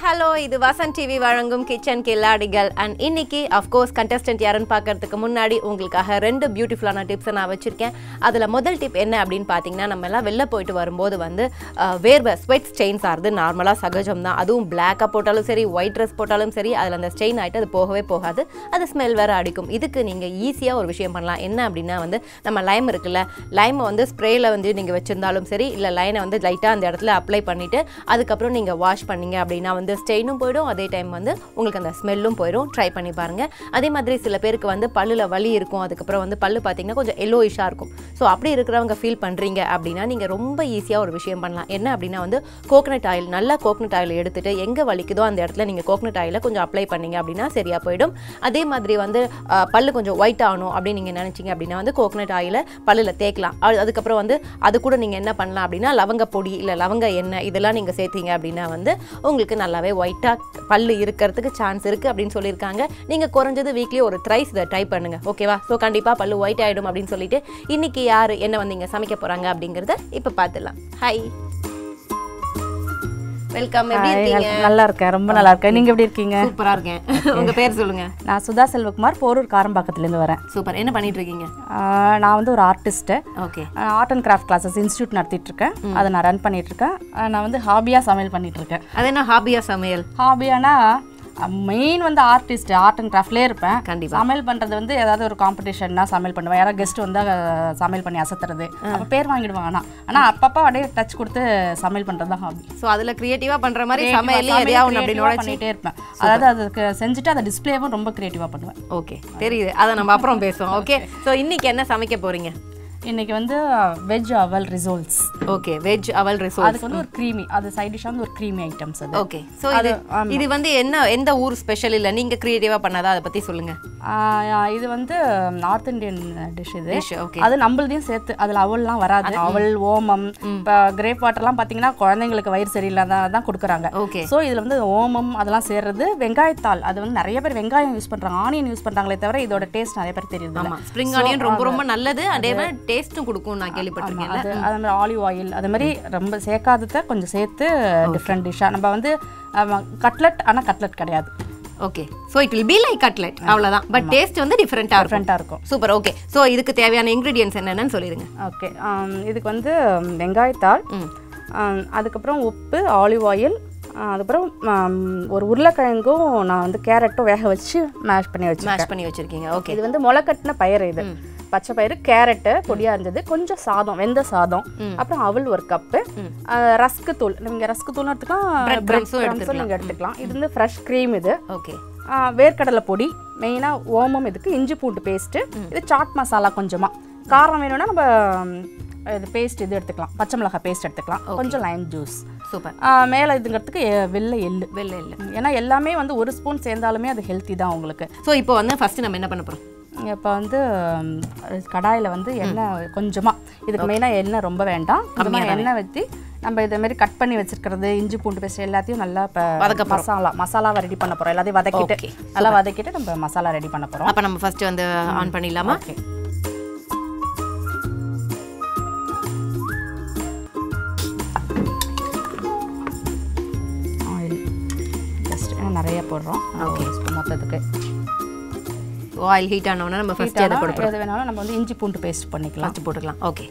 Hello இது Vasanth TV வழங்கும் kitchen கில்லாடிகள் அண்ட் இன்னைக்கு அஃப்கோர்ஸ் கண்டஸ்டன்ட் யாருன்னு பார்க்கறதுக்கு முன்னாடி உங்களுக்காக ரெண்டு பியூட்டிஃபுல்லான டிப்ஸை நான் வச்சுருக்கேன் அதில் முதல் டிப் என்ன அப்படின்னு பார்த்தீங்கன்னா நம்ம எல்லாம் வெளில போயிட்டு வரும்போது வந்து அஹ், வேர்வை ஸ்வெட் ஸ்டெயின்ஸ் ஆகிறது நார்மலாக சகஜம் தான் அதுவும் பிளாக்காக போட்டாலும் சரி ஒயிட் ட்ரெஸ் போட்டாலும் சரி அதில் அந்த ஸ்டெயின் ஆகிட்டு அது போகவே போகாது அது ஸ்மெல் வேறு அடிக்கும் இதுக்கு நீங்கள் ஈஸியாக ஒரு விஷயம் பண்ணலாம் என்ன அப்படின்னா வந்து நம்ம லைம் இருக்குல்ல லைமை வந்து ஸ்ப்ரேயில் வந்து நீங்கள் வச்சுருந்தாலும் சரி இல்லை லைனை வந்து லைட்டாக அந்த இடத்துல அப்ளை பண்ணிவிட்டு அதுக்கப்புறம் நீங்கள் வாஷ் பண்ணீங்க அப்படின்னா வந்து ஸ்டெயினும் போயிடும் அதே டைம் வந்து உங்களுக்கு அந்த ஸ்மெல்லும் போயிடும் ட்ரை பண்ணி பாருங்கள் அதே மாதிரி சில பேருக்கு வந்து பல்லில் வலி இருக்கும் அதுக்கப்புறம் வந்து பல்லு பார்த்தீங்கன்னா கொஞ்சம் எல்லோயிஷாக இருக்கும் ஸோ அப்படி இருக்கிறவங்க ஃபீல் பண்ணுறீங்க அப்படின்னா நீங்கள் ரொம்ப ஈஸியாக ஒரு விஷயம் பண்ணலாம் என்ன அப்படின்னா வந்து கோகனட் ஆயில் நல்லா கோகனட் ஆயில் எடுத்துட்டு எங்கே வலிக்குதோ அந்த இடத்துல நீங்கள் கோகனட் ஆயிலை கொஞ்சம் அப்ளை பண்ணீங்க அப்படின்னா சரியாக போயிடும் அதே மாதிரி வந்து அஹ், பல்லு கொஞ்சம் ஒயிட் ஆகணும் அப்படின்னு நீங்கள் நினச்சிங்க அப்படின்னா வந்து கோகனட் ஆயிலை பல்லில் தேய்க்கலாம் அது- அதுக்கப்புறம் வந்து அது கூட நீங்கள் என்ன பண்ணலாம் அப்படின்னா லவங்க பொடி இல்லை லவங்க எண்ணெய் இதெல்லாம் நீங்கள் சேர்த்தீங்க அப்படின்னா வந்து உங்களுக்கு நல்லாவே ஒயிட்டாக பல்லு இருக்கிறதுக்கு சான்ஸ் இருக்குது அப்படின்னு சொல்லியிருக்காங்க நீங்கள் குறைஞ்சது வீக்லி ஒரு த்ரைஸ் இதை ட்ரை பண்ணுங்கள் ஓகேவா ஸோ கண்டிப்பாக பல்லு ஒயிட் ஆகிடும் அப்படின்னு சொல்லிட்டு இன்னைக்கு யார் என்ன வந்து இங்கே சமைக்க போகிறாங்க அப்படிங்கிறத இப்போ பார்த்துடலாம் ஹாய் வெல்கம் எப்படி Hi, இருக்கீங்க நல்- நல்லா இருக்கேன் ரொம்ப நல்லா இருக்கேன் நீங்க எப்படி இருக்கீங்க சூப்பராக இருக்கேன் உங்கள் பேர் சொல்லுங்கள் நான் சுதா செல்வகுமார் போரூர் காரம்பாக்கத்துலேருந்து வரேன் சூப்பர் என்ன பண்ணிட்டு இருக்கீங்க ஆஹ் நான் வந்து ஒரு artist okay art and craft classes institute நடத்திட்டு இருக்கேன் அதை நான் ரன் பண்ணிட்டு இருக்கேன் ஆஹ் நான் வந்து ஹாபியாக சமையல் பண்ணிட்டு இருக்கேன் அது என்ன ஹாபியா சமையல் ஹாபியானா மெயின் வந்து ஆர்டிஸ்ட் ஆர்ட் அண்ட் கிராஃப்ட்லேயே இருப்பேன் கண்டிப்பா. சமையல் பண்ணுறது வந்து ஏதாவது ஒரு காம்படிஷன்னா சமையல் பண்ணுவேன் யாராவது கெஸ்ட் வந்து அஹ், சமையல் பண்ணி அசத்துறது அப்போ பேர் வாங்கிடுவாங்க ஆனால் ஆனால் அப்பப்போ அப்படியே டச் கொடுத்து சமையல் பண்ணுறது தான் ஹாபி ஸோ அதில் க்ரியேட்டிவாக பண்ணுற மாதிரி சமையல் எதையா ஒன்று அப்படி நுழைச்சி பண்ணிட்டே இருப்பேன் அதாவது அதுக்கு செஞ்சுட்டு அதை டிஸ்பிளேவும் ரொம்ப கிரியேட்டிவாக பண்ணுவேன் ஓகே தெரியுது அதை நம்ம அப்புறம் பேசுவோம் ஓகே ஸோ இன்னைக்கு என்ன சமைக்க போறீங்க இன்னைக்கு வந்து veg aval rissoles okay veg aval rissoles அதுக்கு வந்து ஒரு க்ரீமி அது சைட் டிஷ் வந்து ஒரு க்ரீமி ஐட்டம்ஸ் அது ஓகே ஸோ இது இது வந்து என்ன எந்த ஊர் ஸ்பெஷல் இல்லை நீங்க கிரியேட்டிவாக பண்ணாதா அதை பத்தி சொல்லுங்க ஆஹ் இது வந்து நார்த் இந்தியன் டிஷ் இது டிஷ் ஓகே அது நம்மளதையும் சேர்த்து அதில் அவல்லாம் வராது அவல் ஓமம் இப்போ கிரேப் வாட்டர்லாம் பார்த்தீங்கன்னா குழந்தைங்களுக்கு வயிறு சரியில்லாத தான் கொடுக்குறாங்க ஓகே ஸோ இதில் வந்து ஓமம் அதெல்லாம் சேர்றது வெங்காயத்தாள் அது வந்து நிறைய பேர் வெங்காயம் யூஸ் பண்ணுறாங்க ஆனியன் யூஸ் பண்ணுறாங்களே தவிர இதோட டேஸ்ட் நிறைய பேர் தெரியுது ஆமா ஸ்ப்ரிங் ஆனியன் ரொம்ப ரொம்ப நல்லது அதே மாதிரி டேஸ்ட்டும் கொடுக்கும் நான் கேள்விப்பட்டிருக்கேன் அது அது மாதிரி ஆலிவ் ஆயில் அது மாதிரி ரொம்ப சேர்க்காதத கொஞ்சம் சேர்த்து டிஃப்ரெண்ட் டிஷ்ஷாக நம்ம வந்து கட்லட் ஆனால் கட்லட் கிடையாது okay so it will be like cutlet அவ்வளவுதான் பட் டேஸ்ட் வந்து டிஃப்ரெண்ட்டாக இருக்கும் டிஃப்ரெண்ட்டாக இருக்கும் சூப்பர் ஓகே ஸோ இதுக்கு தேவையான இன்க்ரீடியன்ஸ் என்னென்னு சொல்லிடுங்க ஓகே இதுக்கு வந்து ம், வெங்காயத்தாள் ம் ஆம், அதுக்கப்புறம் உப்பு ஆலிவ் ஆயில் அதுக்கப்புறம் ஆம், ஒரு உருளைக்கிழங்கும் நான் வந்து கேரட்டும் வேக வச்சு மேஷ் பண்ணி வச்சேன் மேஷ் பண்ணி வச்சிருக்கீங்க ஓகே இது வந்து முளைக்கட்டின பயிறு இது பச்சை பயிறு கேரட்டு பொடியாக இருந்தது கொஞ்சம் சாதம் வெந்த சாதம் அப்புறம் அவல் ஒரு கப்பு ரஸ்க்கு தூள் நீங்கள் ரஸ்க்கு தூள் எடுத்துக்கலாம் Bread பிரெட் crumbs-உம் கிரம்ஸும் நீங்கள் எடுத்துக்கலாம் இது வந்து ஃப்ரெஷ் க்ரீம் இது ஓகே ஆ, வேர்க்கடலை பொடி மெயினாக ஓமம் இதுக்கு இஞ்சி பூண்டு பேஸ்ட்டு இது சாட் மசாலா கொஞ்சமாக காரம் வேணும்னா நம்ம ம், இது பேஸ்ட் இது எடுத்துக்கலாம் பச்சை மிளகாய் பேஸ்ட் எடுத்துக்கலாம் கொஞ்சம் லைம் ஜூஸ் சூப்பர் மேலே இதுங்கிறதுக்கு எ- வெள்ளை எள்ளு வெள்ளை இல்லை ஏன்னா எல்லாமே வந்து ஒரு ஸ்பூன் சேர்ந்தாலுமே அது ஹெல்த்தி தான் உங்களுக்கு ஸோ இப்போ வந்து ஃபர்ஸ்ட் நம்ம என்ன பண்ண போறோம் இப்போ வந்து கடாயில் வந்து எண்ணெய் கொஞ்சமாக இதுக்கு மெயினாக எண்ணெய் ரொம்ப வேண்டாம் கொஞ்சமாக எண்ணெய் ஊற்றி நம்ம இதே மாதிரி கட் பண்ணி வச்சிருக்கிறது இஞ்சி பூண்டு பேஸ்ட் எல்லாத்தையும் நல்லா இப்போ வதக்க மசாலா மசாலாவை ரெடி பண்ண போகிறோம் எல்லாத்தையும் வதக்கிட்டு Okay. நல்லா வதக்கிட்டு நம்ம மசாலா ரெடி பண்ண போகிறோம் அப்போ நம்ம ஃபர்ஸ்ட் வந்து ஆன் பண்ணிடலாமா ஓகே ஆயில் ஜஸ்ட் நிறைய போடுறோம் ஓகே மொத்தத்துக்கு ஆயில் ஹீட் ஆனவொடனே நம்ம ஃபர்ஸ்ட் எதை போட எது வேணாலும் நம்ம வந்து இஞ்சி பூண்டு பேஸ்ட் பண்ணிக்கலாம் வச்சு போட்டுக்கலாம் ஓகே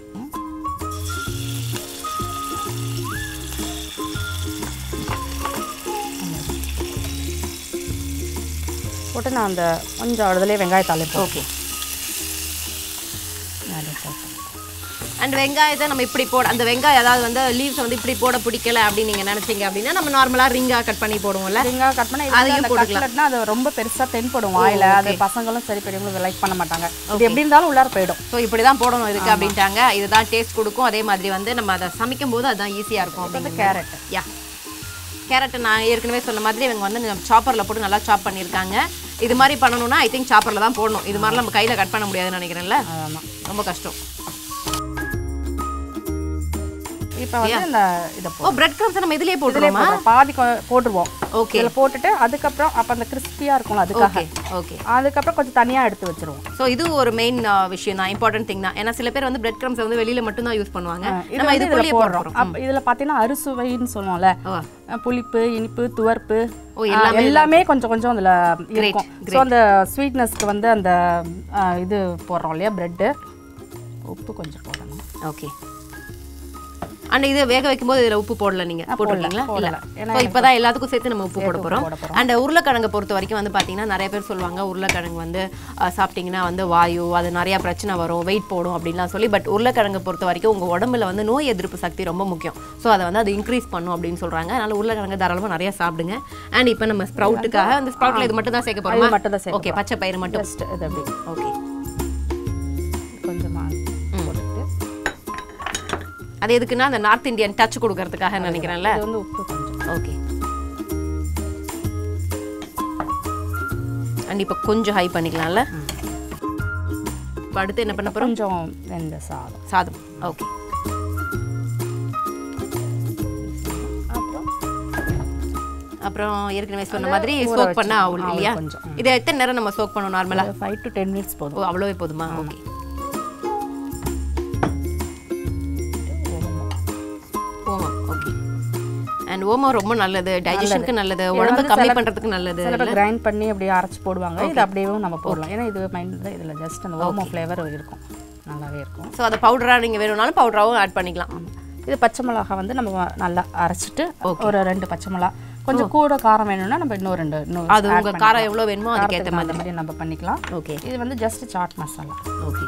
போட்டு நான் அந்த கொஞ்சம் அதுலேயே வெங்காயத்தாளி ஓகே அண்ட் வெங்காயத்தை நம்ம இப்படி போட அந்த வெங்காயம் அதாவது வந்து லீவ்ஸ் வந்து இப்படி போட பிடிக்கல அப்படின்னு நீங்க நினைச்சீங்க அப்படின்னா நம்ம நார்மலா ரிங்கா கட் பண்ணி போடுவோம்ல வெங்காயம் கட் பண்ணி அதையும் அதையும் போட்டுக்கலாம். போட்டுக்கலாம்னா அது ரொம்ப பெருசா தென்படும் வாயில அது பசங்களும் சரி பெரியவங்களும் லைக் பண்ண மாட்டாங்க இது எப்படி இருந்தாலும் உள்ளார போயிடும் ஸோ இப்படி தான் போடணும் இதுக்கு அப்படின்ட்டாங்க இதுதான் டேஸ்ட் கொடுக்கும் அதே மாதிரி வந்து நம்ம அதை சமைக்கும் போது அதுதான் ஈஸியாக இருக்கும் அப்படிங்கிறது கேரட் யா கேரட்டை நான் ஏற்கனவே சொன்ன மாதிரி இவங்க வந்து சாப்பரில் போட்டு நல்லா சாப் பண்ணியிருக்காங்க இது மாதிரி பண்ணணும்னா ஐ திங்க் சாப்பரில் தான் போடணும் இது மாதிரிலாம் நம்ம கையில் கட் பண்ண முடியாதுன்னு நினைக்கிறேன்ல ஆமா ரொம்ப கஷ்டம் இப்போ வந்து இந்த இதை ஓ பிரெட் கிரம்ஸ் நம்ம இதுலயே இதிலே போட்டுருவோமா போடுறோம். பாதி கொ- போட்டுருவோம் ஓகே இதில் போட்டுட்டு அதுக்கப்புறம் அப்போ அந்த கிறிஸ்பியாக இருக்கும்ல அதுக்காக ஓகே ஓகே அதுக்கப்புறம் கொஞ்சம் தனியாக எடுத்து வச்சிருவோம் ஸோ இது ஒரு மெயின் விஷயம் தான் இம்பார்ட்டன்ட் திங் தான் ஏன்னா சில பேர் வந்து பிரெட் கிரம்ஸ் வந்து வெளியில மட்டும் தான் யூஸ் பண்ணுவாங்க இது நம்ம வந்து இதில் இதுக்குள்ளேயே போடுறோம் போடுறோம் அப்போ இதில் பார்த்தீங்கன்னா அறுசுவைன்னு சொல்லுவோம்ல ஓ அஹ் புளிப்பு இனிப்பு துவர்ப்பு ஓ, ஆ, எல்லாமே கொஞ்சம் கொஞ்சம் அதில் இருக்கும் ஸோ அந்த ஸ்வீட்னஸ்க்கு வந்து அந்த ஆ, இது போடுறோம் இல்லையா ப்ரெட்டு உப்பு கொஞ்சம் போடணும் ஓகே அண்ட் இது வேக வைக்கும்போது இதுல உப்பு போடல நீங்க போட்டுருக்கீங்களா இல்ல போடல. ஏன்னா ஸோ இப்போதான் எல்லாத்துக்கும் சேர்த்து நம்ம உப்பு போட போறோம் போட போறோம். அண்ட் உருளைக்கிழங்கை பொறுத்த வரைக்கும் வந்து பாத்தீங்கன்னா நிறைய பேர் சொல்லுவாங்க உருளைக்கிழங்கு வந்து அஹ், சாப்பிட்டீங்கன்னா வந்து வாயு அது நிறைய பிரச்சனை வரும் வெயிட் போடும் அப்படின்லாம் சொல்லி பட் உருளைக்கிழங்கை பொறுத்த வரைக்கும் உங்க உடம்புல வந்து நோய் எதிர்ப்பு சக்தி ரொம்ப முக்கியம் ஸோ அதை வந்து அது இன்க்ரீஸ் பண்ணும் அப்படின்னு சொல்றாங்க அதனால உருளைக்கிழங்கு தாராளமா நிறைய சாப்பிடுங்க அண்ட் இப்போ நம்ம ஸ்ப்ரவுட்டுக்காக அந்த ஸ்ப்ரவுட்ல இது மட்டும் தான் சேர்க்க இது போறோமா மட்டும் தான் சேர்க்க ஓகே பச்சை பயிறு மட்டும் ஜஸ்ட் இது அப்படி ஓகே கொஞ்சமாக போட்டுட்டு அது எதுக்குன்னா அந்த நார்த் இந்தியன் டச் கொடுக்கறதுக்காக நினைக்கிறேன்ல இது வந்து உப்பு கொஞ்சம் ஓகே அண்ட் இப்போ கொஞ்சம் ஹை பண்ணிக்கலாம்ல இப்போ அடுத்து என்ன பண்ண போறோம் கொஞ்சம் வெந்த சாதம் சாதம் ஓகே அப்புறம் அப்புறம் ஏற்கனவே சொன்ன மாதிரி சோக் பண்ண ஆகும் ஆவுல் இல்லையா கொஞ்சம். இதை எத்தனை நேரம் நம்ம சோக் பண்ணணும் நார்மலா ஃபைவ் டு டென் மினிட்ஸ் போதும் ஓ அவ்வளோவே போதுமா ஓகே ஓமம் ஓகே அண்ட் ஓமம் ரொம்ப நல்லது டைஜஷனுக்கு நல்லது உடம்பு வந்து கம்மி சில- பண்றதுக்கு நல்லது சில பேர் கிரைண்ட் பண்ணி அப்படியே அரைச்சி போடுவாங்க இது அப்படியேவும் நம்ம போடலாம் ஏன்னா இது மைண்ட் இதில் ஜஸ்ட் அந்த ஓமோ ஃப்ளேவர் இருக்கும் நல்லாவே இருக்கும் ஸோ அதை பவுடராக நீங்கள் வேணும்னாலும் பவுடராகவும் ஆட் பண்ணிக்கலாம் இது பச்சை மிளகா வந்து நம்ம நல்லா அரைச்சிட்டு ஒரு ரெண்டு பச்சை மிளகா கொஞ்சம் கூட காரம் வேணும்னா நம்ம இன்னும் ரெண்டு இன்னும் அது உங்க காரம் எவ்வளோ வேணுமோ அதுக்கேற்ற காரத்துக்கு மாதிரி அந்த மாதிரி நம்ம பண்ணிக்கலாம் ஓகே இது வந்து ஜஸ்ட் சாட் மசாலா ஓகே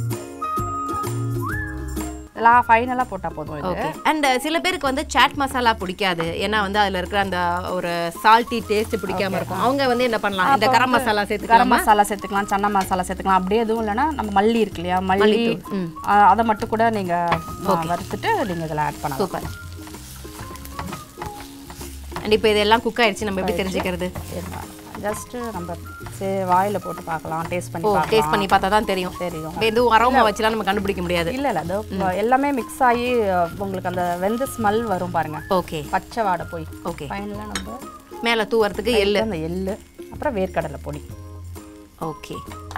இதெல்லாம் ஃபைனலாக போட்டால் போதும் இது ஓகே அண்ட் சில பேருக்கு வந்து சாட் மசாலா பிடிக்காது ஏன்னா வந்து அதுல இருக்கிற அந்த ஒரு சால்ட்டி டேஸ்ட் பிடிக்காம இருக்கும் அவங்க வந்து என்ன பண்ணலாம் இந்த கரம் மசாலா கரம் சேர்த்துக்கலாம் மசாலா சேர்த்துக்கலாம் சன்னா மசாலா சேர்த்துக்கலாம் அப்படியே எதுவும் இல்லைன்னா நம்ம மல்லி இருக்கு இல்லையா மல்லி ஆ, அதை மட்டும் கூட நீங்கள் வறுத்துட்டு நீங்கள் இதில் ஆட் பண்ணலாம் சூப்பர் அண்ட் இப்போ இதெல்லாம் குக் ஆயிடுச்சு நம்ம எப்படி தெரிஞ்சுக்கிறது ஜஸ்ட் நம்ம சே வாயில் போட்டு பார்க்கலாம் டேஸ்ட் பண்ணி ஓ பார்க்கலாம் டேஸ்ட் பண்ணி பார்த்தா தான் தெரியும் தெரியும் இப்போ எதுவும் அரோமா வச்சுலாம் நம்ம கண்டுபிடிக்க முடியாது இல்லை இல்லை அதோ எல்லாமே மிக்ஸ் ஆகி அஹ், உங்களுக்கு அந்த வெந்த ஸ்மெல் வரும் பாருங்க ஓகே பச்சை வாடை போய் ஓகே ஃபைனலாக நம்ம மேலே தூவறதுக்கு எள்ளு அந்த எள்ளு அப்புறம் வேர்க்கடலை பொடி ஓகே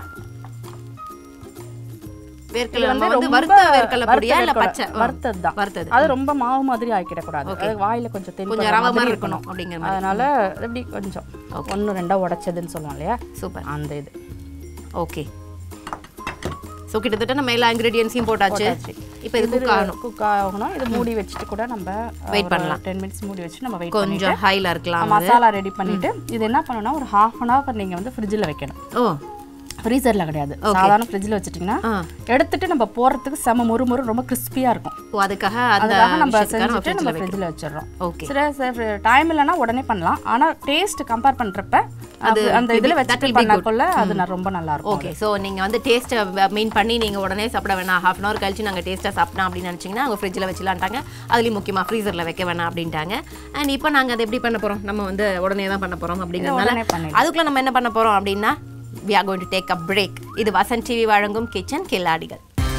வேர்க்கடலை நம்ம வந்து வறுத்த வேர்க்கடலை பொடியா இல்ல பச்சை வறுத்தது தான் வறுத்தது அது ரொம்ப மாவு மாதிரி ஆக்கிடக்கூடாது அது வாயில கொஞ்சம் தென் கொஞ்சம் ரவை மாதிரி இருக்கணும் அப்படிங்கிற மாதிரி அதனால எப்படி கொஞ்சம் ஒன்று ரெண்டா உடைச்சதுன்னு சொல்லுவோம் இல்லையா சூப்பர் அந்த இது ஓகே ஸோ கிட்டத்தட்ட நம்ம எல்லா இன்க்ரீடியன்ஸையும் போட்டாச்சு இப்போ இது குக் ஆகணும் குக் ஆகணும் இது மூடி வச்சுட்டு கூட நம்ம Wait பண்ணலாம். டென் மினிட்ஸ் மூடி வச்சு நம்ம வெயிட் கொஞ்சம் ஹைல இருக்கலாம் மசாலா ரெடி பண்ணிட்டு இது என்ன பண்ணணும்னா ஒரு ஹாஃப் அன் ஹவர் நீங்க வந்து ஃப்ரிட்ஜில் வைக்கணும் ஓ ஃப்ரீசரில் கிடையாது சாதாரண ஃப்ரிட்ஜில் வச்சுட்டிங்கன்னா ஆ எடுத்துட்டு நம்ம போடுறதுக்கு செம முறு முறு ரொம்ப கிறிஸ்பியாக இருக்கும் ஓ அதுக்காக அந்த அதுக்காக நம்ம விஷயத்துக்காக நம்ம செஞ்சுட்டு நம்ம ஃப்ரிட்ஜில் ஃப்ரிட்ஜில் வச்சிடுறோம் ஓகே சில சில டைம் இல்லைன்னா உடனே பண்ணலாம் ஆனா டேஸ்ட் கம்பேர் பண்றப்ப அது அந்த இதுல வச்சுட்டு பண்ணக்குள்ள அது ந- ரொம்ப நல்லா இருக்கும் ஓகே ஸோ நீங்கள் வந்து டேஸ்ட்டை மீன் பண்ணி நீங்கள் உடனே சாப்பிட வேணாம் ஹாஃப் அன் ஹவர் கழிச்சு நாங்கள் டேஸ்ட்டாக சாப்பிட்டோம் அப்படின்னு நினச்சிங்கன்னா அவங்க ஃப்ரிட்ஜில் வச்சுலான்ட்டாங்க அதுலேயும் முக்கியமாக ஃப்ரீசரில் வைக்க வேணாம் அப்படின்ட்டாங்க அண்ட் இப்போ நாங்கள் அதை எப்படி பண்ண போகிறோம் நம்ம வந்து உடனே தான் பண்ண போகிறோம் அப்படிங்கிறதுனால உடனே பண்ணிடலாம் அதுக்குள்ளே நம்ம என்ன பண்ண போகிறோம் அப்படின்னா we are going to take a break இது வசன் டிவி வழங்கும் கிச்சன் கில்லாடிகள்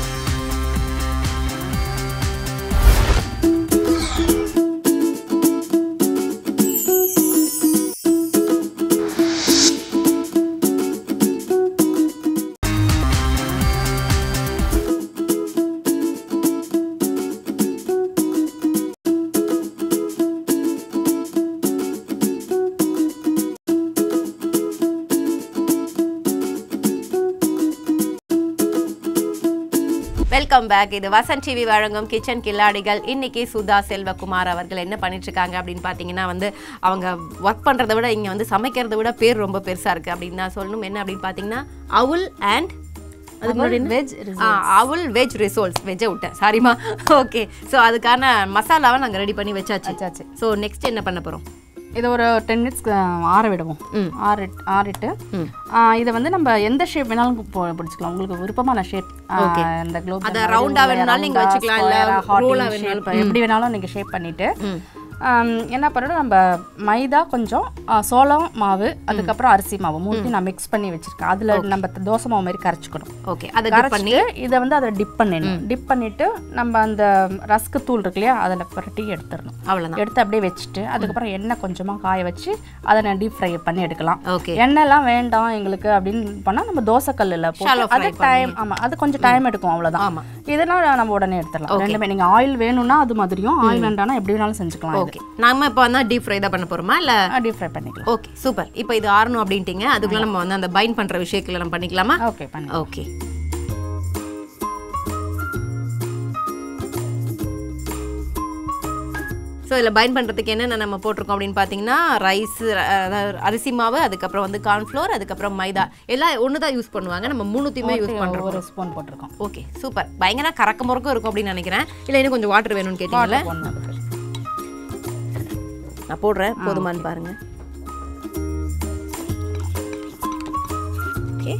வெல்கம் பேக் இது வசன் டிவி வழங்கும் கிச்சன் கில்லாடிகள் இன்னைக்கு சுதா செல்வகுமார் அவர்கள் என்ன பண்ணிட்டு இருக்காங்க அப்படின்னு பார்த்தீங்கன்னா வந்து அவங்க ஒர்க் பண்றதை விட இங்க வந்து சமைக்கிறதை விட பேர் ரொம்ப பெருசா இருக்கு அப்படின்னு தான் சொல்லணும் என்ன அப்படின்னு பார்த்தீங்கன்னா அவுல் அண்ட் அதுக்கு முன்னாடி என்ன? வெஜ் ஆ அவுல் வெஜ் ரிசோல்ஸ் வெஜ்ஜை விட்டேன் சாரிமா ஓகே ஸோ அதுக்கான மசாலாவை நாங்கள் ரெடி பண்ணி வச்சாச்சு வச்சாச்சு ஸோ நெக்ஸ்ட் என்ன பண்ண போறோம் இதை ஒரு டென் மினிட்ஸ்க்கு ஆற விடுவோம் ம். ஆறிட் ஆறிட்டு ம். ஆ, இதை வந்து நம்ம எந்த ஷேப் வேணாலும் போ- பிடிச்சிக்கலாம் உங்களுக்கு விருப்பமான ஷேப் இந்த குளோப் அத round ஆ வேணும்னாலும் நீங்க வச்சுக்கலாம், இல்ல roll ஆ வேணும்னாலும் எப்படி வேணாலும் நீங்க ஷேப் பண்ணிட்டு ம் ஆம், என்ன பண்ணணும் நம்ம மைதா கொஞ்சம் ஆ, சோளம் மாவு அதுக்கப்புறம் அரிசி மாவு மூணுத்தையும் நான் மிக்ஸ் பண்ணி வச்சிருக்கேன் அதுல நம்ம தோசை மாவு மாதிரி கரைச்சிக்கணும் ஓகே அதை dip பண்ணி கரைச்சிட்டு இதை வந்து அதை டிப் பண்ணிடணும் டிப் பண்ணிட்டு நம்ம அந்த ரஸ்க்கு தூள் இருக்கு இல்லையா அதில் புரட்டி எடுத்துடணும் அவ்வளவுதான் எடுத்து அப்படியே வச்சுட்டு அதுக்கப்புறம் எண்ணெய் கொஞ்சமாக காய வச்சு அதை நான் டீப் ஃப்ரை பண்ணி எடுக்கலாம் ஓகே எண்ணெய்லாம் வேண்டாம் எங்களுக்கு அப்படின்னு பண்ணால் நம்ம தோசை கல்லில் Shallow போட்டு அது டைம் ஆமாம் அது கொஞ்சம் டைம் எடுக்கும் அவ்வளோதான் ஆமா இதெல்லாம் நம்ம உடனே எடுத்துடலாம் ரெண்டுமே நீங்கள் ஆயில் வேணும்னா அது மாதிரியும் ஆயில் வேண்டாம்னா எப்படி வேணாலும் செஞ்சுக்கலாம் ஓகே நாம இப்போ வந்து டீப் ஃப்ரை தான் பண்ண போறோமா இல்ல டீப் ஃப்ரை பண்ணிக்கலாம் ஓகே சூப்பர் இப்போ இது ஆறணும் அப்படின்ட்டீங்க அதுக்குள்ள நம்ம வந்து அந்த பைண்ட் பண்ற விஷயத்துல நம்ம பண்ணிக்கலாமா ஓகே பண்ணி ஓகே ஸோ இதில் பைண்ட் பண்ணுறதுக்கு என்னென்ன நம்ம போட்டிருக்கோம் அப்படின்னு பார்த்தீங்கன்னா ரைஸ் அதாவது அரிசி மாவு அதுக்கப்புறம் வந்து கார்ன்ஃப்ளோர் அதுக்கப்புறம் மைதா எல்லாம் ஒன்று தான் யூஸ் பண்ணுவாங்க நம்ம மூணுத்தையுமே யூஸ் பண்ணுறோம் ஒரு ஸ்பூன் போட்டிருக்கோம் ஓகே சூப்பர் பயங்கர கறக்க முறக்கும் இருக்கும் அப்படின்னு நினைக்கிறேன் இல்லை இன்னும் கொஞ்சம் வாட்டர் வேணும்னு கேட்டீங்கல்ல ஒன்று அதுக்கு நான் போடுறேன் போதுமான்னு பாருங்க ஓகே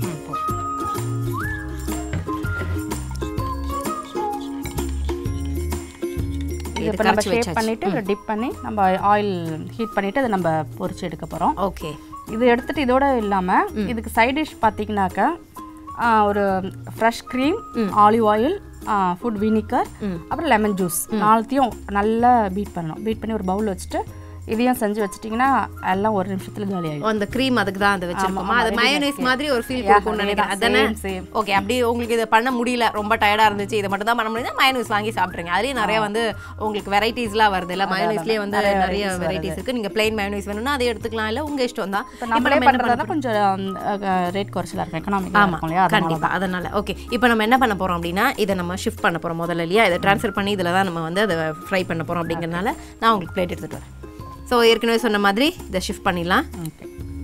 இது இப்போ நம்ம ஷேப் பண்ணிட்டு டிப் பண்ணி நம்ம ஆயில் ஹீட் பண்ணிட்டு அதை நம்ம பொரிச்சு எடுக்க போகிறோம் ஓகே இது எடுத்துட்டு இதோட இல்லாமல் இதுக்கு சைட் டிஷ் பார்த்தீங்கன்னாக்கா ஆ, ஒரு fresh cream olive oil food vinegar அப்புறம் லெமன் ஜூஸ் நாலுத்தையும் நல்லா பீட் பண்ணணும் பீட் பண்ணி ஒரு பவுல் வச்சுட்டு இதையும் செஞ்சு வச்சிட்டிங்கன்னா எல்லாம் ஒரு நிமிஷத்துல காலி ஆகிடும் அந்த க்ரீம் அதுக்கு தான் அதை வச்சிருக்கோமா அது மயோனைஸ் மாதிரி ஒரு ஃபீல் கொடுக்கும்னு நினைக்கிறேன் அதானே same. ஓகே அப்படி உங்களுக்கு இதை பண்ண முடியல ரொம்ப டயர்டா இருந்துச்சு இதை மட்டும் தான் பண்ண முடியுது மயோனைஸ் வாங்கி சாப்பிட்றீங்க அதுலயும் நிறைய வந்து உங்களுக்கு வெரைட்டிஸ்லாம் வருது இல்ல மயோனைஸ்லயே வந்து நிறைய வெரைட்டிஸ் இருக்கு நீங்க பிளைன் மயோனைஸ் வேணும்னா அதை எடுத்துக்கலாம் இல்ல உங்க இஷ்டம் தான் இப்போ நம்மளே பண்ணுறதா கொஞ்சம் ரேட் குறைச்சலாக இருக்கும் எக்கனாமிக்காக இருக்கும் இல்லையா அதனால கண்டிப்பா அதனால ஓகே இப்போ நம்ம என்ன பண்ண போறோம் அப்படின்னா இதை நம்ம ஷிஃப்ட் பண்ண போறோம் முதல்ல இல்லையா இதை ட்ரான்ஸ்ஃபர் பண்ணி இதில் தான் நம்ம வந்து அதை ஃப்ரை பண்ண போறோம் அப்படிங்கறனால நான் உங்களுக்கு பிளேட் எடுத்துட்டு வரேன் ஸோ ஏற்கனவே சொன்ன மாதிரி இதை ஷிஃப்ட் பண்ணிடலாம் ஓகே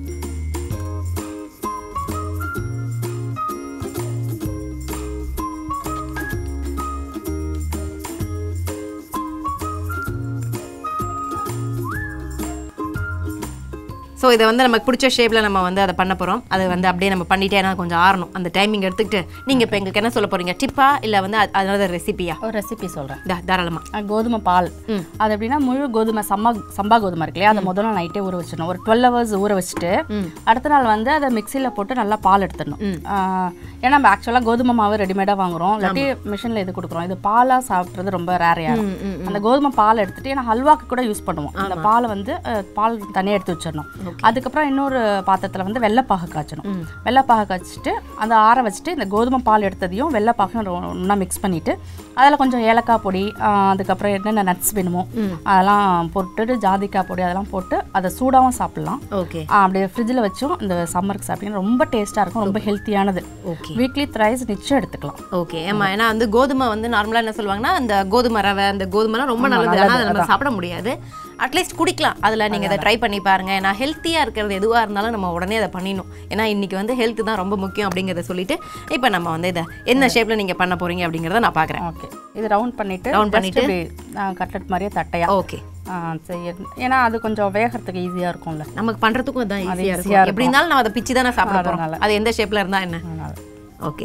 ஸோ இதை வந்து நமக்கு பிடிச்ச ஷேப்பில் நம்ம வந்து அதை பண்ண போகிறோம் அது வந்து அப்படியே நம்ம பண்ணிட்டே ஏன்னா கொஞ்சம் ஆறணும் அந்த டைமிங் எடுத்துக்கிட்டு நீங்கள் இப்போ எங்களுக்கு என்ன சொல்ல போகிறீங்க டிப்பா இல்லை வந்து அது- அதாவது ரெசிபியா ஒரு ரெசிபி சொல்கிறேன் தா தாராளமாக அஹ் கோதுமை பால் அது எப்படின்னா முழு கோதுமை சம்பா சம்பா கோதுமை இருக்கு இல்லையா அதை முதல் நாள் நைட்டே ஊற வச்சிடணும் ஒரு டுவெல் ஹவர்ஸ் ஊற வச்சுட்டு அடுத்த நாள் வந்து அதை மிக்சியில் போட்டு நல்லா பால் எடுத்துடணும் அஹ் ஏன்னா நம்ம ஆக்சுவலாக கோதுமை மாவு ரெடிமேடாக வாங்குறோம் இல்லாட்டி மிஷினில் இது கொடுக்குறோம் இது பாலாக சாப்பிட்றது ரொம்ப ரேரையாக இருக்கும் அந்த கோதுமை பால் எடுத்துட்டு ஏன்னா ஹல்வாக்கு கூட யூஸ் பண்ணுவோம் அந்த பாலை வந்து அஹ், பால் தனியாக எடுத்து வச்சிடணும் அதுக்கப்புறம் இன்னொரு பாத்திரத்தில் வந்து வெள்ளைப்பாகு காய்ச்சணும் வெள்ளைப்பாகு காய்ச்சிட்டு அந்த ஆற வச்சுட்டு இந்த கோதுமை பால் எடுத்ததையும் வெள்ளைப்பாகும் ஒன்றா மிக்ஸ் பண்ணிட்டு அதில் கொஞ்சம் ஏலக்காய் பொடி ஆஹ் அதுக்கப்புறம் என்னென்ன நட்ஸ் வேணுமோ அதெல்லாம் போட்டுட்டு ஜாதிக்காய் பொடி அதெல்லாம் போட்டு அதை சூடாகவும் சாப்பிட்லாம் ஓகே ஆஹ் அப்படியே ஃப்ரிட்ஜில் வச்சும் இந்த சம்மருக்கு சாப்பிட்டீங்கன்னா ரொம்ப டேஸ்ட்டாக இருக்கும் ரொம்ப ஹெல்த்தியானது ஓகே வீக்லி த்ரைஸ் நிச்சயம் எடுத்துக்கலாம் ஓகே ஆமா ஏன்னா வந்து கோதுமை வந்து நார்மலாக என்ன சொல்லுவாங்கன்னா அந்த கோதுமை ரவை அந்த கோதுமைலாம் ரொம்ப நல்லது ஆனால் அதை நம்ம சாப்பிட முடியாது அட்லீஸ்ட் குடிக்கலாம் அதில் நீங்கள் இதை ட்ரை பண்ணி பாருங்க ஏன்னா ஹெல்த்தியாக இருக்கிறது எதுவாக இருந்தாலும் நம்ம உடனே அதை பண்ணிடணும் ஏன்னா இன்னைக்கு வந்து ஹெல்த் தான் ரொம்ப முக்கியம் அப்படிங்கிறத சொல்லிட்டு இப்போ நம்ம வந்து இதை என்ன ஷேப்பில் நீங்கள் பண்ண போறீங்க அப்படிங்கிறத நான் பார்க்குறேன் ஓகே இது ரவுண்ட் பண்ணிட்டு Round பண்ணிட்டு? கட்லட் மாதிரியே தட்டையா ஓகே ஆஹ் செய்ய ஏன்னா அது கொஞ்சம் வேகறதுக்கு ஈஸியாக இருக்கும்ல நமக்கு பண்றதுக்கும் அதான் ஈஸியாக easy-ஆ இருக்கும் எப்படி இருந்தாலும் நான் அதை பிச்சு தானே சாப்பிட போகிறோம் அதனால. அது எந்த ஷேப்பில் இருந்தால் என்ன அதனால ஓகே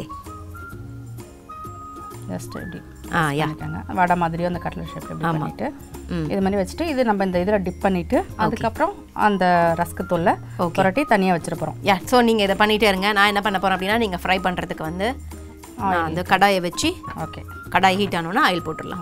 ஜஸ்ட் இப்படி ஆ யா பண்ணிட்டாங்க வடை மாதிரியும் அந்த கட்லட் ஷேப் இப்படி பண்ணிட்டு ம். இது மாதிரி வச்சுட்டு இது நம்ம இந்த இதில் டிப் பண்ணிட்டு அதுக்கப்புறம் அந்த ரஸ்க்கு தூளை புரட்டி தனியாக வச்சிட போகிறோம் யா ஸோ நீங்கள் இதை பண்ணிட்டே இருங்க நான் என்ன பண்ண போகிறேன் அப்படின்னா நீங்கள் ஃப்ரை பண்ணுறதுக்கு வந்து நான் வந்து கடாயை வச்சு ஓகே கடாய் ஹீட் ஆனோன்னா ஆயில் போட்டுடலாம்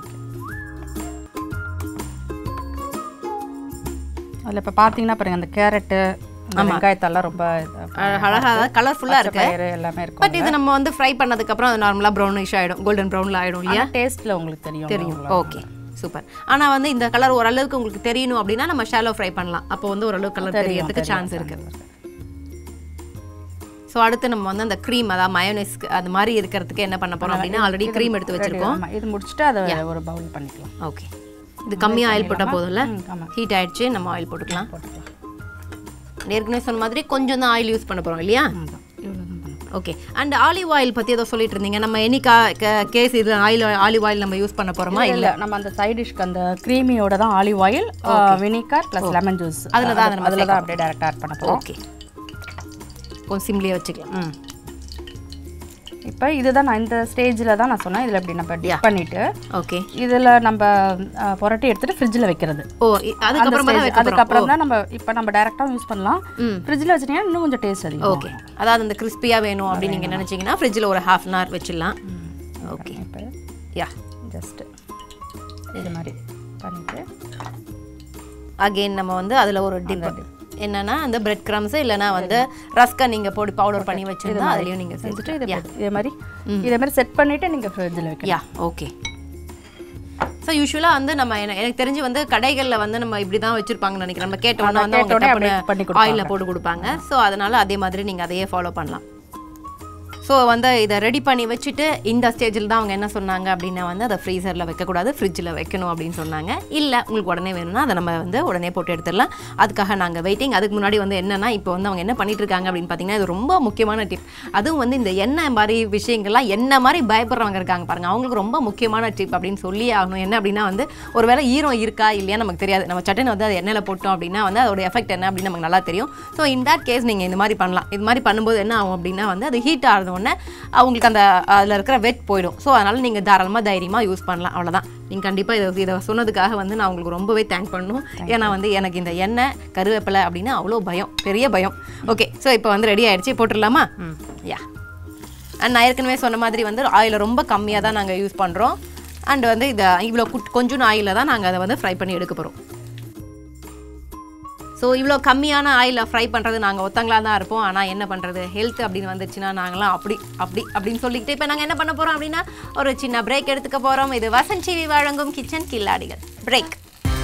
அதில் இப்போ பார்த்தீங்கன்னா பாருங்க அந்த கேரட்டு அந்த வெங்காயத்தெல்லாம் ரொம்ப அழகாக கலர்ஃபுல்லாக இருக்கு பயிறு எல்லாமே இருக்கும் பட் இது நம்ம வந்து ஃப்ரை பண்ணதுக்கப்புறம் அது நார்மலாக ப்ரௌனிஷ் ஆகிடும் கோல்டன் ப்ரௌனில் ஆகிடும் இல்லையா டேஸ்ட்டில் உங்களுக்கு தெரியும் தெரியும் ஓகே சூப்பர் ஆனால் வந்து இந்த கலர் ஓரளவுக்கு உங்களுக்கு தெரியணும் அப்படின்னா நம்ம ஷாலோ ஃப்ரை பண்ணலாம் அப்போ வந்து ஓரளவுக்கு கலர் தெரியறதுக்கு சான்ஸ் இருக்கு ஸோ அடுத்து நம்ம வந்து அந்த க்ரீம் அதாவது மயோனைஸ் அது மாதிரி இருக்கிறதுக்கு என்ன பண்ண போறோம் அப்படின்னா ஆல்ரெடி க்ரீம் எடுத்து வச்சிருக்கோம் ஆமாம் இது முடிச்சுட்டு அதை ஒரு பவுல் பண்ணிக்கலாம் ஓகே இது கம்மியாக ஆயில் போட்டால் போதும்ல ம், ஆமாம் ஹீட் ஆயிடுச்சு நம்ம ஆயில் போட்டுக்கலாம் போட்டுக்கலாம் ஏற்கனவே சொன்ன மாதிரி கொஞ்சம் தான் ஆயில் யூஸ் பண்ண போறோம் இல்லையா அதான் இவ்வளோ தான் பண்ணணும் ஓகே அண்ட் ஆலிவ் ஆயில் பற்றி ஏதோ சொல்லிட்டு இருந்தீங்க நம்ம எனி கா கேஸ் இது ஆயில் ஆலிவ் ஆயில் நம்ம யூஸ் பண்ண போறோமா இல்லை நம்ம அந்த சைட் டிஷ்க்கு அந்த க்ரீமியோட தான் olive oil vinegar plus lemon juice அதுல தான் அதை நம்ம அதில் தான் அப்படியே டேரெக்டாக ஆட் பண்ண போகிறோம் ஓகே கொஞ்சம் சிம்லியே வச்சுக்கலாம் ம் இப்போ இதுதான் நான் இந்த ஸ்டேஜில் தான் நான் சொன்னேன் இதில் இப்படி நம்ம Yeah. டிப் பண்ணிட்டு ஓகே இதில் நம்ம அஹ், புரட்டி எடுத்துட்டு ஃப்ரிட்ஜில் வைக்கிறது ஓ இ- அதுக்கப்புறமா தான் வைக்க போறோம். அதுக்கப்புறம் தான் நம்ம இப்போ நம்ம டேரெக்டாகவும் யூஸ் பண்ணலாம் ம். ஃப்ரிட்ஜில் வச்சிட்டீங்கன்னா இன்னும் கொஞ்சம் டேஸ்ட் அதிகம் ஓகே அதாவது அந்த கிறிஸ்பியா வேணும் அப்படின்னு நீங்க நினைச்சீங்கன்னா ஃப்ரிட்ஜில் ஒரு ஹாஃப் அன் ஹவர் வச்சிடலாம் ஓகே இப்போ யா ஜஸ்ட்டு இது மாதிரி பண்ணிட்டு அகெயின் நம்ம வந்து அதுல ஒரு டிப் என்னன்னா அந்த பிரெட் கிரம்ஸ் இல்லைன்னா வந்து ரஸ்கை நீங்க போட்டு பவுடர் பண்ணி வச்சிருந்தா அதுலயும் நீங்க செஞ்சுட்டு செஞ்சுட்டு இதை போட்டு- இதே மாதிரி இதே மாதிரி செட் பண்ணிட்டு நீங்கள் ஃப்ரிட்ஜில் வைக்கலாம் யா ஓகே ஸோ யூஸ்வலாக வந்து நம்ம எனக்கு எனக்கு தெரிஞ்சு வந்து கடைகளில் வந்து நம்ம இப்படி தான் வச்சிருப்பாங்கன்னு நினைக்கிறேன் நம்ம கேட்டோம்னா வந்து அவங்க கேட்டோடனே அப்படியே பண்ணி டப்புனு ஆயிலில் போட்டு கொடுப்பாங்க ஸோ அதனால அதே மாதிரி நீங்கள் அதையே ஃபாலோ பண்ணலாம் ஸோ வந்து இதை ரெடி பண்ணி வச்சுட்டு இந்த ஸ்டேஜில் தான் அவங்க என்ன சொன்னாங்க அப்படின்னா வந்து அதை ஃப்ரீசரில் வைக்கக்கூடாது ஃப்ரிட்ஜில் வைக்கணும் அப்படின்னு சொன்னாங்க இல்லை உங்களுக்கு உடனே வேணும்னா அதை நம்ம வந்து உடனே போட்டு எடுத்துடலாம் அதுக்காக நாங்கள் வெயிட்டிங் அதுக்கு முன்னாடி வந்து என்னன்னா இப்போ வந்து அவங்க என்ன பண்ணிட்டு இருக்காங்க அப்படின்னு பார்த்தீங்கன்னா இது ரொம்ப முக்கியமான டிப் அதுவும் வந்து இந்த எண்ணெய் மாதிரி விஷயங்கள்லாம் என்ன மாதிரி பயப்படுறவங்க இருக்காங்க பாருங்க அவங்களுக்கு ரொம்ப முக்கியமான டிப் அப்படின்னு சொல்லி ஆகணும் என்ன அப்படின்னா வந்து ஒருவேளை ஈரம் இருக்கா இல்லையா நமக்கு தெரியாது நம்ம சட்டன் வந்து அது எண்ணெயில் போட்டோம் அப்படின்னா வந்து அதோட எஃபெக்ட் என்ன அப்படின்னு நமக்கு நல்லா தெரியும் ஸோ இன் தட் கேஸ் நீங்கள் இந்த மாதிரி பண்ணலாம் இது மாதிரி பண்ணும்போது என்ன ஆகும் அப்படின்னா வந்து அது ஹீட் ஆகிறது உடனே அவங்களுக்கு அந்த அதில் இருக்கிற வெட் போயிடும் ஸோ அதனால் நீங்கள் தாராளமாக தைரியமாக யூஸ் பண்ணலாம் அவ்வளோதான் நீங்கள் கண்டிப்பாக இதை இதை சொன்னதுக்காக வந்து நான் உங்களுக்கு ரொம்பவே தேங்க் பண்ணணும் ஏன்னா வந்து எனக்கு இந்த எண்ணெய் கருவேப்பிலை அப்படின்னா அவ்வளோ பயம் பெரிய பயம் ஓகே ஸோ இப்போ வந்து ரெடி ஆயிடுச்சு போட்டுடலாமா யா அண்ட் நான் ஏற்கனவே சொன்ன மாதிரி வந்து ஆயிலை ரொம்ப கம்மியாக தான் நாங்கள் யூஸ் பண்ணுறோம் அண்ட் வந்து இதை இவ்வளோ குட் கொஞ்சம் ஆயிலில் தான் நாங்கள் அதை வந்து ஃப்ரை பண்ணி எடுக்க போகிறோம் ஸோ இவ்வளோ கம்மியான ஆயிலில் ஃப்ரை பண்ணுறது நாங்கள் ஒத்தங்களா தான் இருப்போம் ஆனால் என்ன பண்ணுறது ஹெல்த் அப்படின்னு வந்துச்சுன்னா நாங்களாம் அப்படி அப்படி அப்படின்னு சொல்லிக்கிட்டு இப்போ நாங்கள் என்ன பண்ண போகிறோம் அப்படின்னா ஒரு சின்ன பிரேக் எடுத்துக்க போகிறோம் இது வசந்த் டிவி வழங்கும் கிச்சன் கில்லாடிகள் பிரேக்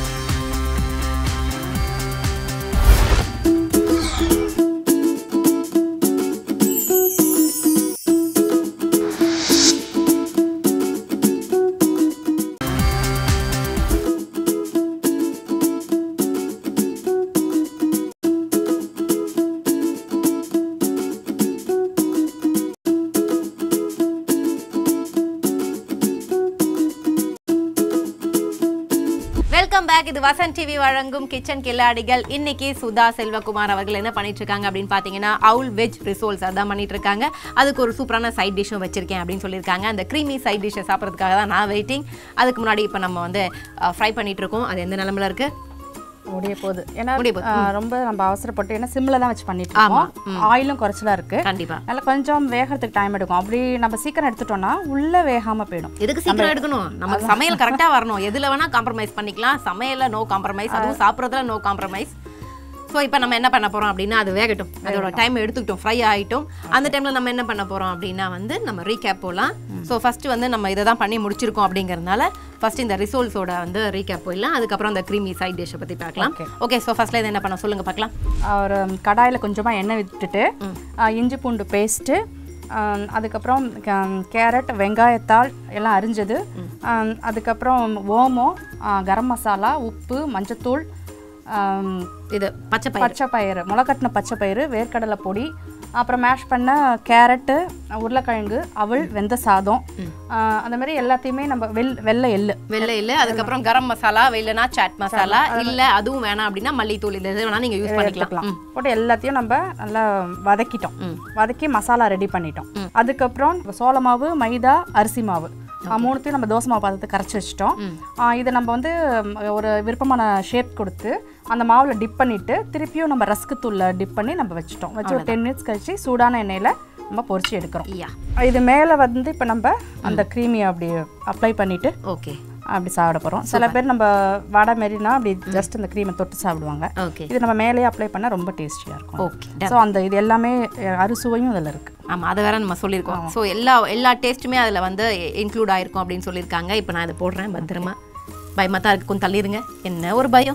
வெல்கம் பேக் இது வசந்த் டிவி வழங்கும் கிச்சன் கில்லாடிகள் இன்னைக்கு சுதா செல்வகுமார் அவர்கள் என்ன பண்ணிட்டு இருக்காங்க அப்படின்னு பார்த்தீங்கன்னா அவுல் வெஜ் ரிசோல்ஸ் அதான் பண்ணிட்டு இருக்காங்க அதுக்கு ஒரு சூப்பரான சைட் டிஷ்ஷும் வச்சிருக்கேன் அப்படின்னு சொல்லியிருக்காங்க அந்த க்ரீமி சைட் டிஷ்ஷை சாப்பிட்றதுக்காக தான் நான் வெயிட்டிங் அதுக்கு முன்னாடி இப்போ நம்ம வந்து ஃப்ரை பண்ணிட்டு இருக்கோம் அது எந்த நிலமையில இருக்கு முடிய போகுது ஏன்னா முடிய போகுது. ஆ, ரொம்ப நம்ம அவசரப்பட்டு ஏன்னா சிம்ல தான் வச்சு பண்ணிட்டு இருக்கோம் ஆயிலும் குறைச்சலா இருக்கு கண்டிப்பா அதனால கொஞ்சம் வேகறதுக்கு டைம் எடுக்கும் அப்படி நம்ம சீக்கிரம் எடுத்துட்டோம்னா உள்ள வேகாம போயிடும் எதுக்கு சீக்கிரம் எடுக்கணும் நமக்கு சமையல் கரெக்டா வரணும் எதுல வேணா காம்ப்ரமைஸ் பண்ணிக்கலாம் சமையல்ல நோ காம்ப்ரமைஸ் அதுவும் சாப்பிட்றதுல நோ காம்ப்ரமைஸ் ஸோ இப்போ நம்ம என்ன பண்ண போறோம் அப்படின்னா அது வேகட்டும் அதோட டைம் எடுத்துக்கிட்டோம் ஃப்ரை ஆகிட்டோம் அந்த டைம்ல நம்ம என்ன பண்ண போறோம் அப்படின்னா வந்து நம்ம ரீகேப் போகலாம் ஸோ ஃபர்ஸ்ட் வந்து நம்ம இதை தான் பண்ணி முடிச்சிருக்கோம் அப்படிங்கறதுனால ஃபர்ஸ்ட் இந்த ரிசோல்ஸோட வந்து ரீகேப் போயிடலாம் அதுக்கப்புறம் அந்த க்ரீமி சைட் டிஷ்ஷை பற்றி பார்க்கலாம் ஓகே ஸோ ஃபர்ஸ்ட்ல இது என்ன பண்ண சொல்லுங்க பார்க்கலாம் ஒரு கடாயில் கொஞ்சமாக எண்ணெய் விட்டுட்டு ஆ, இஞ்சி பூண்டு பேஸ்ட்டு அதுக்கப்புறம் க- கேரட் வெங்காயத்தாள் எல்லாம் அரிஞ்சது ஆ, அதுக்கப்புறம் ஓமம் ஆ, கரம் மசாலா உப்பு மஞ்சத்தூள் ஆம், இது பச்சை பயிர் பச்சை பயிறு முளைக்கட்டின பச்சை பயிறு வேர்க்கடலை பொடி அப்புறம் மேஷ் பண்ண கேரட்டு உருளைக்கிழங்கு அவல் வெந்த சாதம் ஆ, அந்த மாதிரி எல்லாத்தையுமே நம்ம வெள் வெள்ளை எள்ளு வெள்ளை இல்லை அதுக்கப்புறம் கரம் மசாலா இல்லைன்னா சாட் மசாலா இல்ல அதுவும் வேணாம் அப்படின்னா மல்லித்தூள் இது எது வேணா நீங்க யூஸ் பண்ணிக்கலாம் எடுத்துக்கலாம் போட்டு எல்லாத்தையும் நம்ம நல்லா வதக்கிட்டோம் வதக்கி மசாலா ரெடி பண்ணிட்டோம் அதுக்கப்புறம் சோள மாவு மைதா அரிசி மாவு ஆ, மூணுத்தையும் நம்ம தோசை மாவு பதத்தை கரைச்சி வச்சிட்டோம் ஆ, இதை நம்ம வந்து ம், ஒரு விருப்பமான ஷேப் கொடுத்து அந்த மாவில் டிப் பண்ணிட்டு திருப்பியும் நம்ம ரஸ்க்கு தூள்ல டிப் பண்ணி நம்ம வச்சிட்டோம் வச்சு ஒரு டென் மினிட்ஸ் கழிச்சு சூடான எண்ணெயில் நம்ம பொரிச்சு எடுக்கிறோம் யா இது மேலே வந்து இப்போ நம்ம அந்த க்ரீமியை அப்படி அப்ளை பண்ணிட்டு ஓகே அப்படி சாப்பிட போகிறோம் சில பேர் நம்ம வடை மாரினா அப்படி ஜஸ்ட் இந்த க்ரீமை தொட்டு சாப்பிடுவாங்க ஓகே இது நம்ம மேலேயே அப்ளை பண்ணால் ரொம்ப டேஸ்டியாக இருக்கும் ஓகே ஸோ அந்த இது எல்லாமே அஹ், அறுசுவையும் இதில் இருக்குது ஆமா அதை வேற நம்ம சொல்லியிருக்கோம் ஸோ எல்லா எல்லா டேஸ்ட்டுமே அதில் வந்து இன்க்ளூட் ஆயிருக்கும் அப்படின்னு சொல்லியிருக்காங்க இப்போ நான் இதை போடுறேன் பத்திரமா பயமா தான் இருக்கு கொஞ்சம் தள்ளிடுங்க என்ன ஒரு பயம்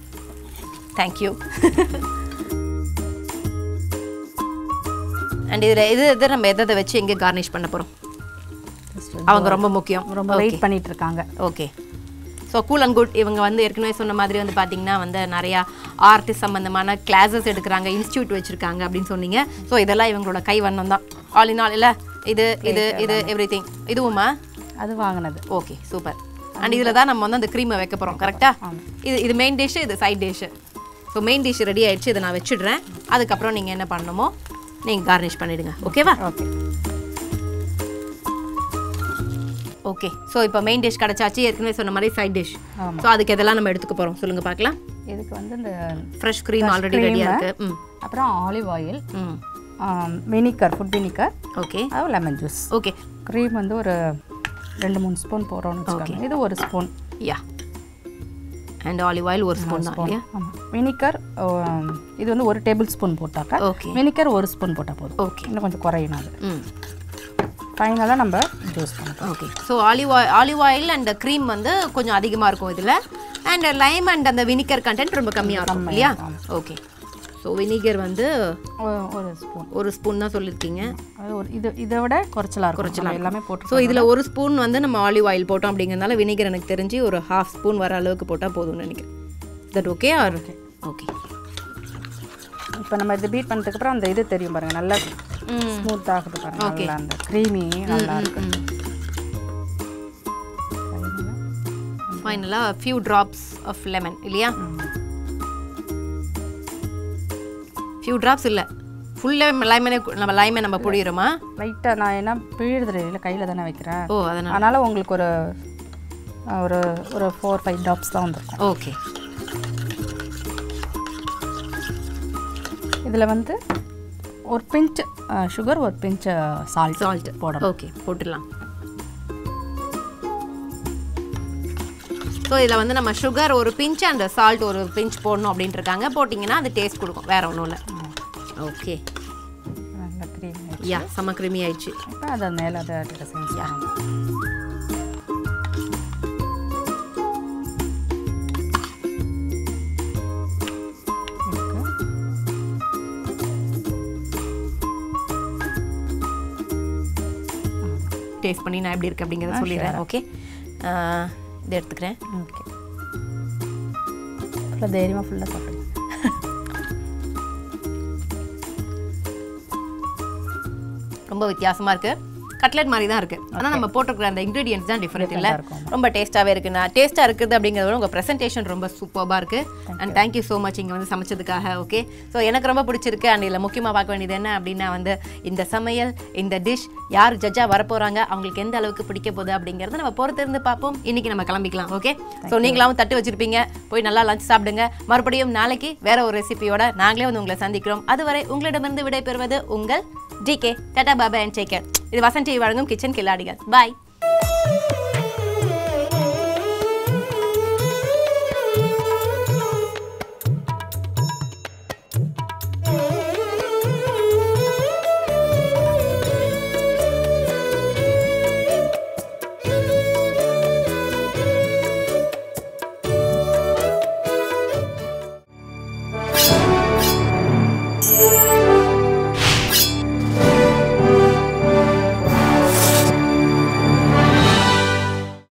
தேங்க்யூ அண்ட் இதில் இது இது நம்ம எதை எதை வச்சு எங்கே கார்னிஷ் பண்ண போகிறோம் அவங்க ரொம்ப முக்கியம் ரொம்ப வெயிட் பண்ணிட்டு இருக்காங்க okay so cool and good இவங்க வந்து ஏற்கனவே சொன்ன மாதிரி வந்து பார்த்தீங்கன்னா வந்து நிறையா ஆர்ட் சம்மந்தமான கிளாஸஸ் எடுக்கிறாங்க இன்ஸ்டியூட் வச்சுருக்காங்க அப்படின்னு சொன்னீங்க ஸோ இதெல்லாம் இவங்களோட கை வண்ணம் தான் ஆல் இன் ஆல் இல்லை இது இது இது எவ்ரி திங் இதுவுமா அது வாங்கினது ஓகே சூப்பர் அண்ட் இதில் தான் நம்ம வந்து அந்த க்ரீமை வைக்க போகிறோம் கரெக்டாக இது இது மெயின் டிஷ்ஷு இது side dish so main dish ready ஆயிடுச்சு இதை நான் வச்சிடுறேன் அதுக்கப்புறம் நீங்கள் என்ன பண்ணணுமோ நீங்கள் கார்னிஷ் பண்ணிவிடுங்க ஓகேவா ஓகே ஓகே ஸோ இப்போ மெயின் டிஷ் கிடச்சாச்சு ஏற்கனவே சொன்ன மாதிரி சைட் டிஷ் ஆமா. ஸோ அதுக்கு எதெல்லாம் நம்ம எடுத்துக்க போகிறோம் சொல்லுங்க பார்க்கலாம் இதுக்கு வந்து இந்த ஃப்ரெஷ் க்ரீம் ஆல்ரெடி ரெடியாக இருக்கு ம் அப்புறம் ஆலிவ் ஆயில் ம் வினிகர் ஃபுட் வினிகர் ஓகே அது லெமன் ஜூஸ் ஓகே க்ரீம் வந்து ஒரு ரெண்டு மூணு ஸ்பூன் போடுறோம்னு வச்சுக்கோங்க இது ஒரு spoon yeah and olive oil ஒரு ஸ்பூன் தான் இல்லையா ஆமாம் வினிகர் இது வந்து ஒரு டேபிள் ஸ்பூன் போட்டாக்கா ஓகே வினிகர் ஒரு ஸ்பூன் போட்டால் போதும் ஓகே இன்னும் கொஞ்சம் குறையணும் அது ம் ஃபைனலாக நம்ம ஜூஸ் பண்ணலாம் okay so olive oil olive oil and cream வந்து கொஞ்சம் அதிகமாக இருக்கும் இதில் அண்ட் லைம் அண்ட் அந்த வினிகர் கண்டென்ட் ரொம்ப கம்மியாக இருக்கும் இல்லையா ஓகே ஸோ வினிகர் வந்து ஒ- ஒரு ஸ்பூன் ஒரு ஸ்பூன் தான் சொல்லியிருக்கீங்க அது ஒரு இது இதை விட குறைச்சலாக இருக்கும் நம்ம எல்லாமே போட்டு ஸோ இதில் ஒரு ஸ்பூன் வந்து நம்ம ஆலிவ் ஆயில் போட்டோம் அப்படிங்கிறதுனால வினிகர் எனக்கு தெரிஞ்சு ஒரு ஹாஃப் ஸ்பூன் வர அளவுக்கு போட்டால் போதும்னு நினைக்கிறேன் தட் ஓகே ஆர் ஓகே இப்போ நம்ம இது பீட் பண்ணதுக்கப்புறம் அந்த இது தெரியும் பாருங்க நல்லா ஸ்மூத் ஆகுது பாருங்க நல்லா அந்த க்ரீமி நல்லா இருக்கு ஃபைனலாக ஃபியூ ட்ராப்ஸ் ஆஃப் லெமன் இல்லையா ஃபியூ ட்ராப்ஸ் இல்லை ஃபுல் லைமனே நம்ம லைமை நம்ம புழியிறோமா லைட்டாக நான் என்ன பிழிறது இல்லை கையில் தானே வைக்கிறேன் ஓ அதனால் அதனால் உங்களுக்கு ஒரு ஒரு ஒரு ஃபோர் ஃபைவ் ட்ராப்ஸ் தான் வந்திருக்கும் ஓகே இதில் வந்து ஒரு பிஞ்ச் சுகர் ஒரு பிஞ்ச் சால்ட் சால்ட் போடணும் ஓகே போட்டுடலாம் ஸோ இதில் வந்து நம்ம சுகர் ஒரு பிஞ்ச் அண்ட் சால்ட் ஒரு பிஞ்ச் போடணும் அப்படின்ட்டு இருக்காங்க போட்டிங்கன்னா அது டேஸ்ட் கொடுக்கும் வேற ஒன்றும் இல்லை ஓகே நல்ல க்ரீம் யா செம்ம கிருமி ஆயிடுச்சு இப்போ அதை மேலே அதை ட்ரெஸ்ஸிங் பண்ணணும் டேஸ்ட் பண்ணி நான் எப்படி இருக்கு அப்படிங்கிறத சொல்லிடுறேன் ஓகே இதை எடுத்துக்கிறேன் ஓகே ஃபுல்லாக தைரியமாக ஃபுல்லாக சாப்பிடுங்க ரொம்ப வித்தியாசமா இருக்கு கட்லெட் மாதிரி தான் இருக்கு ஆனால் நம்ம போட்டிருக்கிற அந்த இன்க்ரீடியன்ஸ் தான் டிஃப்ரெண்ட் இல்லை இருக்கும். ரொம்ப டேஸ்ட்டாகவே இருக்கு நான் டேஸ்ட்டாக இருக்குது அப்படிங்கிறத விட உங்கள் ப்ரெசன்டேஷன் ரொம்ப சூப்பராக இருக்கு அண்ட் தேங்க்யூ ஸோ மச் இங்கே வந்து சமைச்சதுக்காக ஓகே ஸோ எனக்கு ரொம்ப பிடிச்சிருக்கு அண்ட் இதில் முக்கியமாக பார்க்க வேண்டியது என்ன அப்படின்னா வந்து இந்த சமையல் இந்த டிஷ் யார் ஜட்ஜாக வரப்போகிறாங்க அவங்களுக்கு எந்த அளவுக்கு பிடிக்க போகுது அப்படிங்கிறத நம்ம பொறுத்திருந்து பார்ப்போம் இன்னைக்கு நம்ம கிளம்பிக்கலாம் ஓகே ஸோ நீங்களாவும் தட்டு வச்சிருப்பீங்க போய் நல்லா லஞ்ச் சாப்பிடுங்க மறுபடியும் நாளைக்கு வேற ஒரு ரெசிபியோட நாங்களே வந்து உங்களை சந்திக்கிறோம் அதுவரை உங்களிடமிருந்து விடைபெறுவது உங்கள் டிகே டாடா பாபா அண்ட் டேக் கேர் இது வசந்த் டிவி வழங்கும் கிச்சன் கில்லாடிகள் பாய்